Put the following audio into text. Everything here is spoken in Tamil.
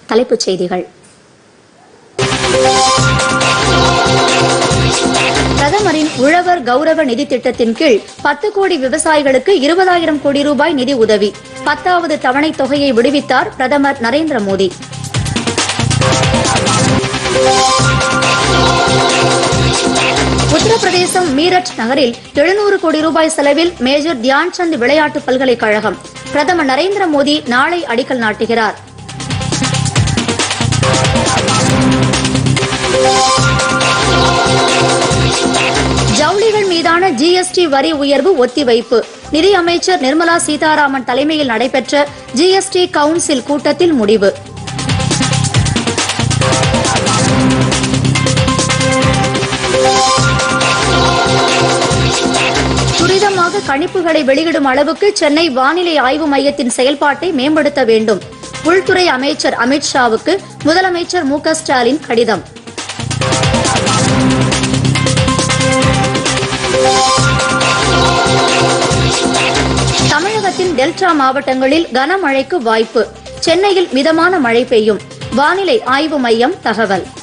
தலைப்புச் செய்திகள் பிரதமரின் உழவர் கௌரவ நிதி திட்டத்தின் கீழ் பத்து கோடி விவசாயிகளுக்கு இருபதாயிரம் கோடி ரூபாய் நிதி உதவி பத்தாவது தவணைத் தொகையை விடுவித்தார் பிரதமர் நரேந்திர மோடி உத்தரப்பிரதேசம் மீரட் நகரில் எழுநூறு கோடி ரூபாய் செலவில் மேஜர் தியான்சந்த் விளையாட்டு பல்கலைக்கழகம் பிரதமர் நரேந்திர மோடி நாளை அடிக்கல் நாட்டுகிறார் ஜவுளிகள் மீதான ஜிஎஸ்டி வரி உயர்வு ஒத்திவைப்பு நிதி அமைச்சர் நிர்மலா சீதாராமன் தலைமையில் நடைபெற்ற ஜிஎஸ்டி கவுன்சில் கூட்டத்தில் முடிவு துரிதமாக கணிப்புகளை வெளியிடும் அளவுக்கு சென்னை வானிலை ஆய்வு மையத்தின் செயல்பாட்டை மேம்படுத்த வேண்டும் உள்துறை அமைச்சர் அமித்ஷாவுக்கு முதலமைச்சர் மு க ஸ்டாலின் கடிதம் தமிழகத்தின் டெல்டா மாவட்டங்களில் கனமழைக்கு வாய்ப்பு சென்னையில் மிதமான மழை பெய்யும் வானிலை ஆய்வு மையம் தகவல்